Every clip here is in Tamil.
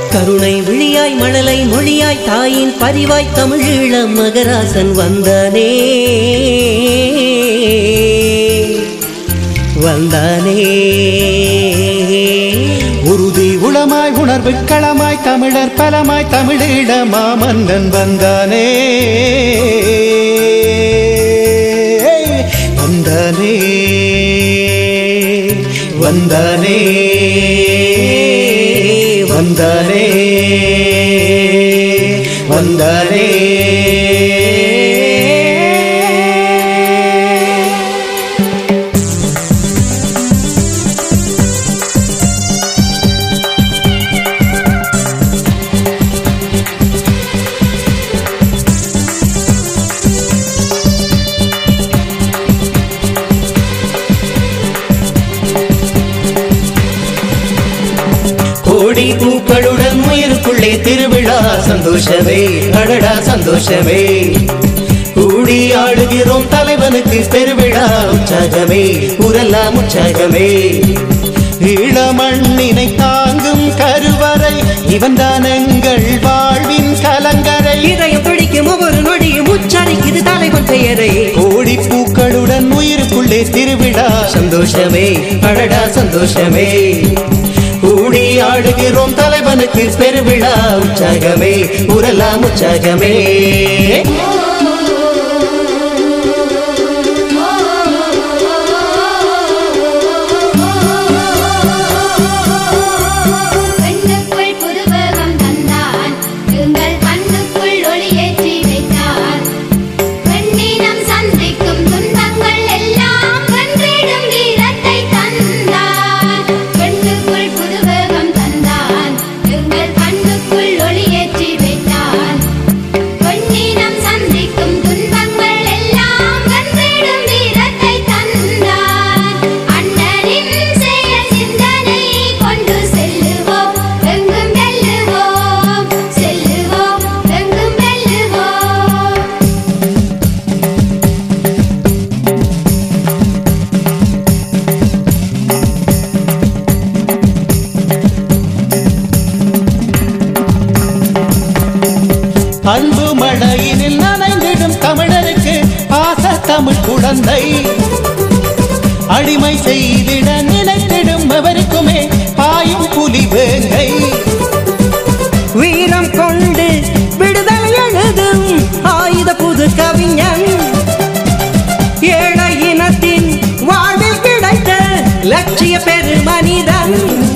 கருணை விழியாய் மழலை மொழியாய் தாயின் பரிவாய் தமிழீழம் மகராசன் வந்தானே வந்தானே உறுதி உளமாய் உணர்வு களமாய் தமிழர் பலமாய் தமிழீழ மாமன்னன் வந்தானே வந்தானே வந்தானே வந்தானே வந்தானே கோடி பூக்களுடன் உயிருக்குள்ளே திருவிழா சந்தோஷமே அடடா சந்தோஷமே கூடி ஆடுகிறோம் தலைவனுக்கு பெருவிழா உற்சாகமே ஊரெல்லாம் உற்சாகமே ஈழமண்ணினை தாங்கும் கருவறை இவன்தான் எங்கள் வாழ்வின் கலங்கரை இதயம் பிடிக்கும் ஒவ்வொரு நொடியும் உச்சரிக்குது தலைவன் பெயரை கோடி பூக்களுடன் உயிருக்குள்ளே திருவிழா சந்தோஷமே அடடா சந்தோஷமே கூடி ஆடுகிறோம் தலைவனுக்கு பெருவிழா உற்சாகமே ஊரெல்லாம் உற்சாகமே கண்ணுக்குள் புதுவகம் தந்தான் எங்கள் கண்ணுக்குள் ஒளியேற்றி வைத்தான் பெண்ணினம் சந்திக்கும் துன்பங்கள் எல்லாம் வென்றிடும் வீரத்தை தந்தான் கண்ணுக்குள் புதுவகம் தந்தான் எங்கள் கண்ணுக்குள் ஒளியேற்றி வைத்தான் பெண்ணினம் சந்திக்கும் துன்பங்கள் எல்லாம் வென்றிடும் வீரத்தை தந்தான் அண்ணனின் செயல் சிந்தனை கொண்டு செல்லுவோம் எங்கும் வெல்லுவோம் செல்லுவோம் எங்கும் வெல்லுவோம் அன்பு மழையினில் நனைந்திடும் தமிழருக்கு ஆச தமிழ் குழந்தை அடிமை செய்திட நினைத்திடும் எவருக்குமே பாயும் புலி வேங்கை வீரம் கொண்டு விடுதலை எழுதும் ஆயுத புது கவிஞன் ஏழை இனத்தின் வாழ்வில் கிடைத்த லட்சிய பெரு மனிதன்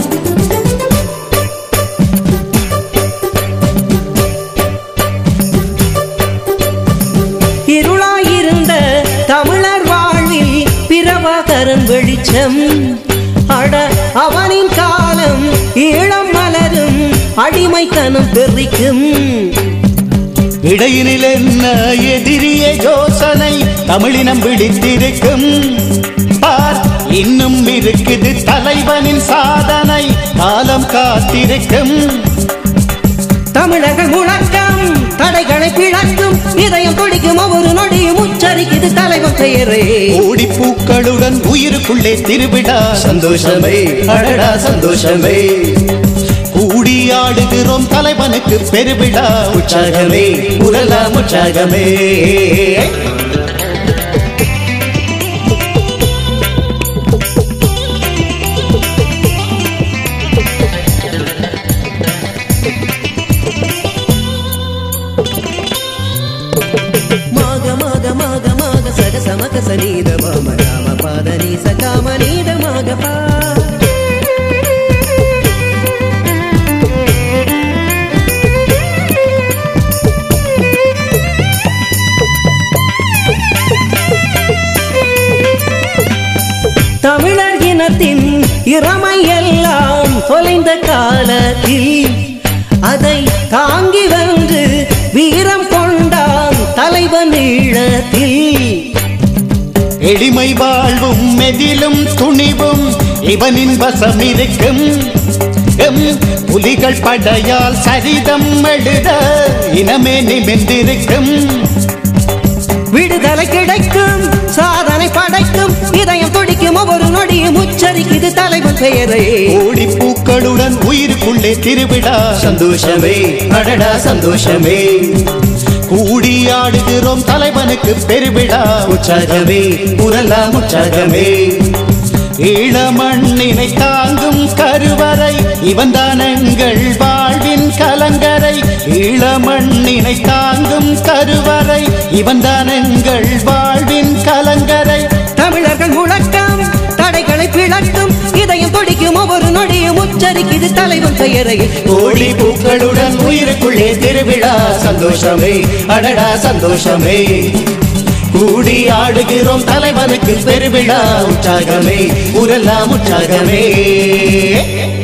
இருளாயிருந்த தமிழர் வாழ்வில் பிரபாகரன் வெளிச்சம் அட அவனின் காலம் ஈழம் மலரும் அடிமைத்தனம் பெறிக்கும் இடையினில் என்ன எதிரிய யோசனை தமிழினம் பிடித்திருக்கும் பார் இன்னும் இருக்குது தலைவனின் சாதனை காலம் காத்திருக்கும் தமிழர்கள் முழக்கம் தடைகளை பிளக்கும் இதயம் துடிக்கும் ஒவ்வொரு நொடியும் உச்சரிக்குது தலைவன் பெயரே ஓடி பூக்களுடன் உயிருக்குள்ளே திருவிழா சந்தோஷமே அடடா சந்தோஷமே கூடி ஆடுகிறோம் தலைவனுக்கு பெருவிழா உற்சாகமே உரலாம் உற்சாகமே மாக மாக மாக மாக சக சமக சனீத மாம ராம பாத நீ சகாம நீத மாக பா தமிழர் இனத்தின் இறமை எல்லாம் தொலைந்த காலத்தில் அதை தாங்கி வென்று வீரம் கொண்டான் தலைவன் ஈழத்தில் எளிமை வாழ்வும் மெதிலும் துணிவும் இவனின் வசம் இருக்கும் எம் புலிகள் படையால் சரிதம் எழுத இனமே நிமிர்ந்திருக்கும் விடுதலை கிடைக்கும் சாதனை படைக்கும் இதயம் துடிக்கும் ஒவ்வொரு நொடியும் உச்சரி உச்சரிக்குது தலைவன் பெயரை கோடி பூக்களுடன் உயிருக்குள்ளே திருவிழா சந்தோஷமே அடடா சந்தோஷமே கூடி ஆடுகிறோம் தலைவனுக்கு பெருவிழா உற்சாகமே ஊரெல்லாம் உற்சாகமே ஈழமண்ணினை தாங்கும் கருவறை இவன்தான் எங்கள் வாழ்வின் கலங்கரை ஈழமண்ணினை தாங்கும் கருவறை இவன்தான் எங்கள் வாழ்வின் கலங்கரை தமிழர்கள் முழக்கம் தடைகளை பிளக்கும் இதயம் துடிக்கும் ஒவ்வொரு நொடியும் உச்சரிக்குது தலைவன் பெயரை கோடி பூக்களுடன் உயிருக்குள்ளே திருவிழா சந்தோஷமே அடடா சந்தோஷமே கூடி ஆடுகிறோம் தலைவனுக்கு பெருவிழா உற்சாகமே ஊரெல்லாம் உற்சாகமே